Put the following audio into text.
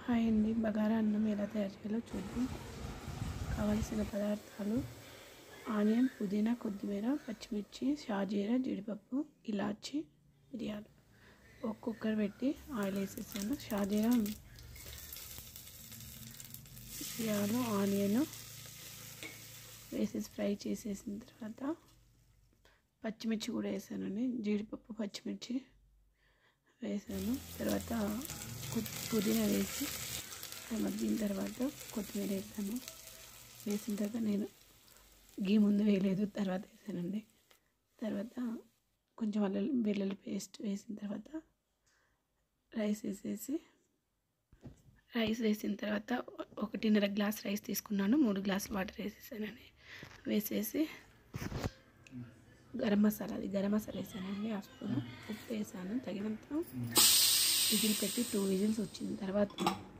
hi అండి బగారా అన్నం ఎలా తయారు చేయాలో చూద్దాం కావలసిన పదార్థాలు ఆనియన్ పుదీనా కొత్తిమీర పచ్చిమిర్చి షాజీరా జీడిపప్పు ఇలాచి మిరియాలు ఒక కుక్కర్ పెట్టి ఆయిల్ వేసేసాను షాజీరా మిరియాలు ఆనియన్ వేసేసి ఫ్రై చేసేసిన తర్వాత పచ్చిమిర్చి కూడా వేసానండి జీడిపప్పు పచ్చిమిర్చి వేసాను తర్వాత కు- పుదీనా వేసి అది మగ్గిన తర్వాత కొత్తిమీర వేసాను వేసిన తర్వాత నేను గీ ముందు వేయలేదు తర్వాత వేసానండి తర్వాత కొంచెం అల్లం వెల్లుల్లి పేస్ట్ వేసిన తర్వాత రైస్ వేసేసి రైస్ వేసిన తర్వాత ఒకటిన్నర గ్లాస్ రైస్ తీసుకున్నాను మూడు గ్లాసులు వాటర్ వేసేసానండి వేసేసి గరం మసాలా అది గరం మసాలా వేసానండి ఆ స్పూన్ ఉప్పు వేసాను తగినంత విజిల్ పెట్టి టూ విజిల్స్ వచ్చిన తర్వాత